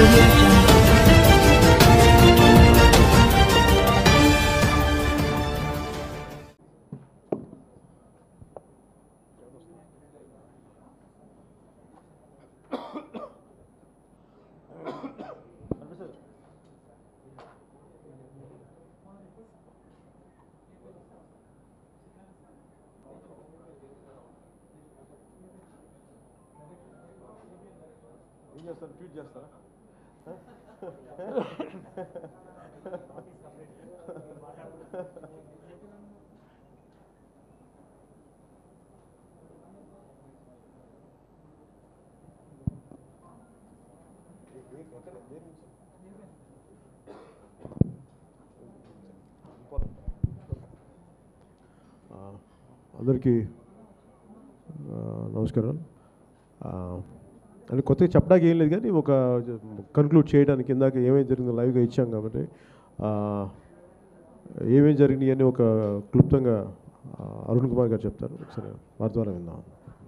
audio jungle. ఏం చేస్తారు tweet చేస్తారా ఆ, అందరికీ ఆ, నమస్కారం ఆ, అంటే కొత్తగా చెప్పడానికి ఏం లేదు కానీ ఒక కన్క్లూడ్ చేయడానికి ఇందాక ఏమేమి జరిగిందో లైవ్గా ఇచ్చాం కాబట్టి ఆ, ఏమేమి జరిగినాయి అని ఒక క్లుప్తంగా ఆ, అరుణ్ కుమార్ గారు చెప్తారు ఒకసారి వారి ద్వారా విందాం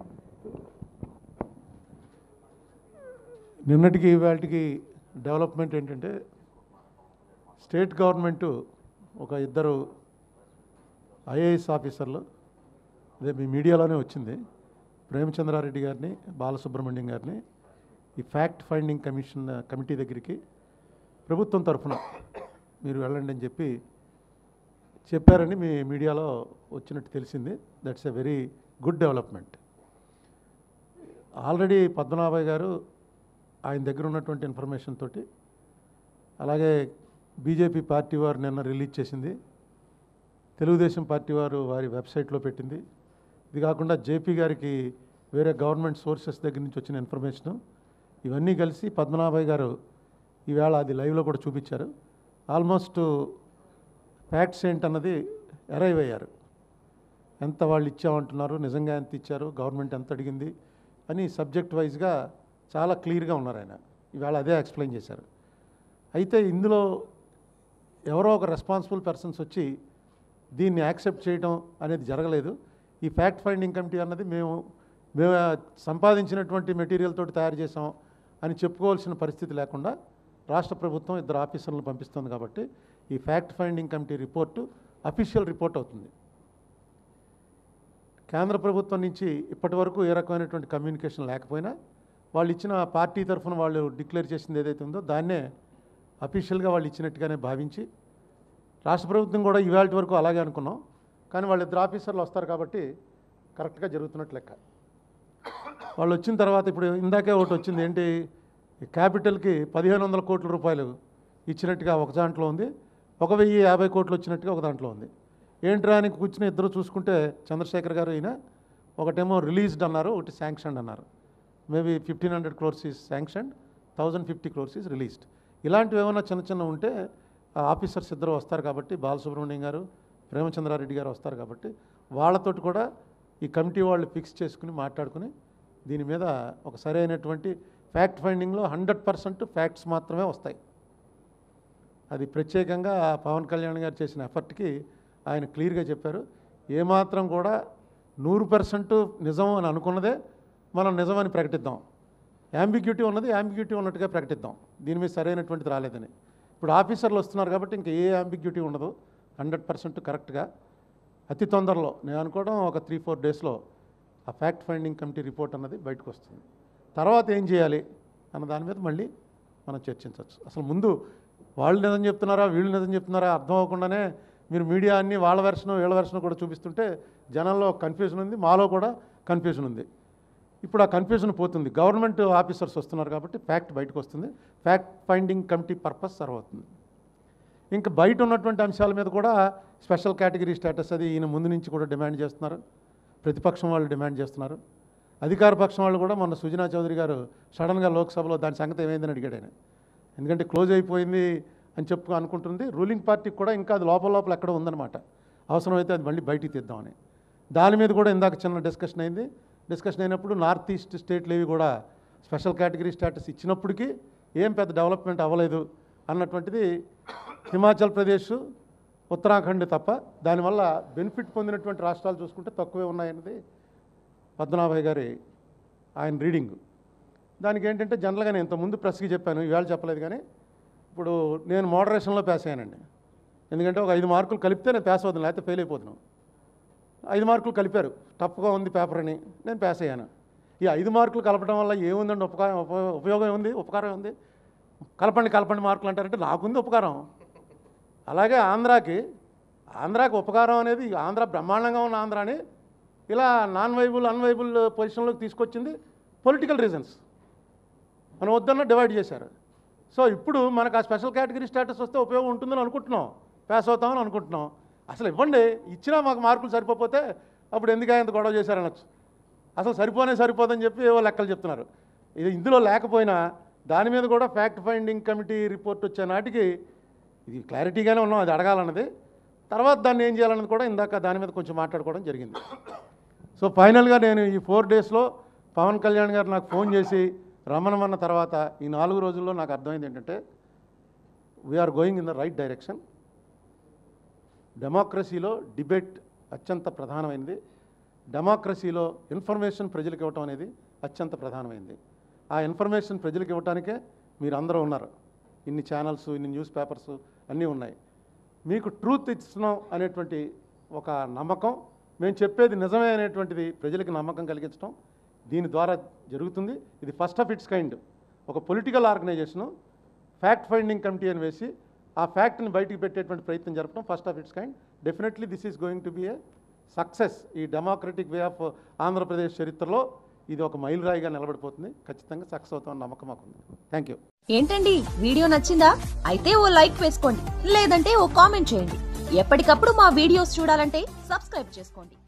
నిన్నటికి ఇవాళకి డెవలప్మెంట్ ఏంటంటే స్టేట్ గవర్నమెంట్ ఒక ఇద్దరు ఐఏఎస్ ఆఫీసర్లు అదే మీ మీడియాలోనే వచ్చింది ప్రేమచంద్రారెడ్డి గారిని బాలసుబ్రహ్మణ్యం గారిని ఈ ఫ్యాక్ట్ ఫైండింగ్ కమిషన్ కమిటీ దగ్గరికి ప్రభుత్వం తరఫున మీరు వెళ్ళండి అని చెప్పి చెప్పారని మీ మీడియాలో వచ్చినట్టు తెలిసింది that's a very good development already Padmanabhaiah garu ఆయన దగ్గర ఉన్నటువంటి ఇన్ఫర్మేషన్ తోటి అలాగే బీజేపీ పార్టీ వారు నిన్న రిలీజ్ చేసింది తెలుగుదేశం పార్టీ వారు వారి వెబ్సైట్లో పెట్టింది ఇది కాకుండా జేపీ గారికి వేరే గవర్నమెంట్ సోర్సెస్ దగ్గర నుంచి వచ్చిన ఇన్ఫర్మేషను ఇవన్నీ కలిసి పద్మనాభయ్య గారు ఈవేళ అది లైవ్లో కూడా చూపించారు ఆల్మోస్ట్ ఫ్యాక్ట్స్ ఏంటన్నది అరైవ్ అయ్యారు ఎంత వాళ్ళు ఇచ్చామంటున్నారు నిజంగా ఎంత ఇచ్చారు గవర్నమెంట్ ఎంత అడిగింది అని సబ్జెక్ట్ వైజ్గా చాలా క్లియర్గా ఉన్నారు ఆయన ఇవాళ అదే ఎక్స్ప్లెయిన్ చేశారు అయితే ఇందులో ఎవరో ఒక రెస్పాన్సిబుల్ పర్సన్స్ వచ్చి దీన్ని యాక్సెప్ట్ చేయడం అనేది జరగలేదు ఈ ఫ్యాక్ట్ ఫైండింగ్ కమిటీ అన్నది మేము మేము సంపాదించినటువంటి మెటీరియల్ తోటి తయారు చేసాం అని చెప్పుకోవాల్సిన పరిస్థితి లేకుండా రాష్ట్ర ప్రభుత్వం ఇద్దరు ఆఫీసర్లను పంపిస్తుంది కాబట్టి ఈ fact finding committee report official report అవుతుంది కేంద్ర ప్రభుత్వం నుంచి ఇప్పటి వరకు ఏ రకమైనటువంటి కమ్యూనికేషన్ లేకపోయినా వాళ్ళు ఇచ్చిన పార్టీ తరఫున వాళ్ళు డిక్లేర్ చేసింది ఏదైతే ఉందో దాన్నే అఫీషియల్గా వాళ్ళు ఇచ్చినట్టుగానే భావించి రాష్ట్ర ప్రభుత్వం కూడా ఇవాళ వరకు అలాగే అనుకున్నాం కానీ వాళ్ళిద్దరు ఆఫీసర్లు వస్తారు కాబట్టి కరెక్ట్గా జరుగుతున్నట్లు లెక్క వాళ్ళు వచ్చిన తర్వాత ఇప్పుడు ఇందాకే ఒకటి వచ్చింది ఏంటి ఈ క్యాపిటల్కి పదిహేను వందల కోట్ల రూపాయలు ఇచ్చినట్టుగా ఒక దాంట్లో ఉంది ఒక వెయ్యి యాభై కోట్లు వచ్చినట్టుగా ఒక దాంట్లో ఉంది ఏంట్రా అని కూర్చుని ఇద్దరు చూసుకుంటే చంద్రశేఖర్ గారు ఈయన ఒకటేమో రిలీజ్డ్ అన్నారు ఒకటి శాంక్షన్డ్ అన్నారు maybe fifteen hundred crores is sanctioned thousand fifty crores is released ఇలాంటివి ఏమైనా చిన్న చిన్న ఉంటే ఆ ఆఫీసర్స్ ఇద్దరు వస్తారు కాబట్టి బాలసుబ్రహ్మణ్యం గారు ప్రేమచంద్రారెడ్డి గారు వస్తారు కాబట్టి వాళ్ళతోటి కూడా ఈ కమిటీ వాళ్ళు ఫిక్స్ చేసుకుని మాట్లాడుకుని దీని మీద ఒక సరైనటువంటి ఫ్యాక్ట్ ఫైండింగ్లో హండ్రెడ్ పర్సెంట్ ఫ్యాక్ట్స్ మాత్రమే వస్తాయి అది ప్రత్యేకంగా ఆ పవన్ కళ్యాణ్ గారు చేసిన ఎఫర్ట్కి ఆయన క్లియర్గా చెప్పారు ఏమాత్రం కూడా నూరు పర్సెంట్ నిజం అని అనుకున్నదే మనం నిజమని ప్రకటిద్దాం యాంబిగ్యూటీ ఉన్నది యాంబిగ్యూటీ ఉన్నట్టుగా ప్రకటిద్దాం దీని మీద సరైనటువంటిది రాలేదని ఇప్పుడు ఆఫీసర్లు వస్తున్నారు కాబట్టి ఇంకా ఏ యాంబిగ్యూటీ ఉండదు హండ్రెడ్ పర్సెంట్ కరెక్ట్గా అతి తొందరలో నేను అనుకోవడం ఒక త్రీ ఫోర్ డేస్లో ఆ ఫ్యాక్ట్ ఫైండింగ్ కమిటీ రిపోర్ట్ అన్నది బయటకు వస్తుంది తర్వాత ఏం చేయాలి అన్న దాని మీద మళ్ళీ మనం చర్చించవచ్చు అసలు ముందు వాళ్ళు నిజం చెప్తున్నారా వీళ్ళు నిజం చెప్తున్నారా అర్థం అవ్వకుండానే మీరు మీడియా అన్ని వాళ్ళ వెర్షన్ వీళ్ళ వెర్షన్ కూడా చూపిస్తుంటే జనంలో కన్ఫ్యూజన్ ఉంది మాలో కూడా కన్ఫ్యూజన్ ఉంది ఇప్పుడు ఆ కన్ఫ్యూజన్ పోతుంది గవర్నమెంట్ ఆఫీసర్స్ వస్తున్నారు కాబట్టి ఫ్యాక్ట్ బయటకు వస్తుంది fact finding committee purpose serve అవుతుంది ఇంకా బయట ఉన్నటువంటి అంశాల మీద కూడా స్పెషల్ కేటగిరీ స్టేటస్ అది ఈయన ముందు నుంచి కూడా డిమాండ్ చేస్తున్నారు ప్రతిపక్షం వాళ్ళు డిమాండ్ చేస్తున్నారు అధికార పక్షం వాళ్ళు కూడా మొన్న సుజనా చౌదరి గారు సడన్గా లోక్సభలో దాని సంగతి ఏమైందని అడిగాడు ఆయన ఎందుకంటే క్లోజ్ అయిపోయింది అని చెప్పు అనుకుంటుంది రూలింగ్ పార్టీకి కూడా ఇంకా అది లోపల లోపల ఎక్కడ ఉందన్నమాట అవసరమైతే అది మళ్ళీ బయటికి తీద్దామని దాని మీద కూడా ఇందాక చిన్న డిస్కషన్ అయింది డిస్కషన్ అయినప్పుడు నార్త్ ఈస్ట్ స్టేట్లు ఏవి కూడా స్పెషల్ కేటగిరీ స్టేటస్ ఇచ్చినప్పటికీ ఏం పెద్ద డెవలప్మెంట్ అవ్వలేదు అన్నటువంటిది హిమాచల్ ప్రదేశ్ ఉత్తరాఖండ్ తప్ప దానివల్ల బెనిఫిట్ పొందినటువంటి రాష్ట్రాలు చూసుకుంటే తక్కువే ఉన్నాయన్నది పద్మనాభయ్య గారి ఆయన రీడింగ్ దానికి ఏంటంటే జనరల్గా నేను ఇంతకుముందు ప్రెస్కి చెప్పాను ఇవాళ చెప్పలేదు కానీ ఇప్పుడు నేను మోడరేషన్లో పాస్ అయ్యానండి ఎందుకంటే ఒక ఐదు మార్కులు కలిపితే నేను పాస్ అవుతున్నాను లేకపోతే ఫెయిల్ అయిపోతున్నాను ఐదు మార్కులు కలిపారు టఫ్గా ఉంది పేపర్ అని నేను పాస్ అయ్యాను ఈ ఐదు మార్కులు కలపడం వల్ల ఏముందండి ఉపకారం ఉప- ఉపయోగం ఉంది ఉపకారం ఉంది కలపండి కలపండి మార్కులు అంటారంటే నాకుంది ఉపకారం అలాగే ఆంధ్రాకి ఆంధ్రాకి ఉపకారం అనేది ఆంధ్ర బ్రహ్మాండంగా ఉన్న ఆంధ్రాని ఇలా నాన్ వైబుల్ అన్వైబుల్ పొజిషన్లోకి తీసుకొచ్చింది పొలిటికల్ రీజన్స్ మనం వద్దన్న డివైడ్ చేశారు సో ఇప్పుడు మనకు ఆ స్పెషల్ కేటగిరీ స్టేటస్ వస్తే ఉపయోగం ఉంటుందని అనుకుంటున్నాం పాస్ అవుతామని అనుకుంటున్నాం అసలు ఇవ్వండి ఇచ్చినా మాకు మార్కులు సరిపోతే అప్పుడు ఎందుకు ఇంత గొడవ చేశారనొచ్చు అసలు సరిపోనే సరిపోదని చెప్పి ఏవో లెక్కలు చెప్తున్నారు ఇది ఇందులో లేకపోయినా దాని మీద కూడా ఫ్యాక్ట్ ఫైండింగ్ కమిటీ రిపోర్ట్ వచ్చే నాటికి ఇది క్లారిటీగానే ఉన్నాం అది అడగాలన్నది తర్వాత దాన్ని ఏం చేయాలన్నది కూడా ఇందాక దాని మీద కొంచెం మాట్లాడుకోవడం జరిగింది సో ఫైనల్గా నేను ఈ ఫోర్ డేస్లో పవన్ కళ్యాణ్ గారు నాకు ఫోన్ చేసి రమ్మనమన్న తర్వాత ఈ నాలుగు రోజుల్లో నాకు అర్థమైంది ఏంటంటే we're going in the right direction డెమోక్రసీలో డిబేట్ అత్యంత ప్రధానమైనది డెమోక్రసీలో ఇన్ఫర్మేషన్ ప్రజలకు ఇవ్వటం అనేది అత్యంత ప్రధానమైనది ఆ ఇన్ఫర్మేషన్ ప్రజలకు ఇవ్వటానికే మీరు అందరూ ఉన్నారు ఇన్ని ఛానల్స్ ఇన్ని న్యూస్ పేపర్స్ అన్నీ ఉన్నాయి మీకు ట్రూత్ ఇస్తున్నాం అనేటువంటి ఒక నమ్మకం మేము చెప్పేది నిజమే అనేటువంటిది ప్రజలకు నమ్మకం కలిగించడం దీని ద్వారా జరుగుతుంది ఇది ఫస్ట్ ఆఫ్ ఇట్స్ కైండ్ ఒక political organisation fact finding committee అని వేసి ఆ ఫ్యాక్ట్ని బయటికి పెట్టేటువంటి ప్రయత్నం జరపడం first of its kind definitely this is going to be a success ఈ డెమోక్రటిక్ వే ఆఫ్ ఆంధ్రప్రదేశ్ చరిత్రలో ఇది ఒక మైలురాయిగా నిలబడిపోతుంది ఖచ్చితంగా సక్సెస్ అవుతామని నమ్మకం మాకుంది థ్యాంక్ యూ ఏంటండి వీడియో నచ్చిందా అయితే ఓ లైక్ వేసుకోండి లేదంటే ఓ కామెంట్ చేయండి ఎప్పటికప్పుడు మా వీడియోస్ చూడాలంటే సబ్స్క్రైబ్ చేసుకోండి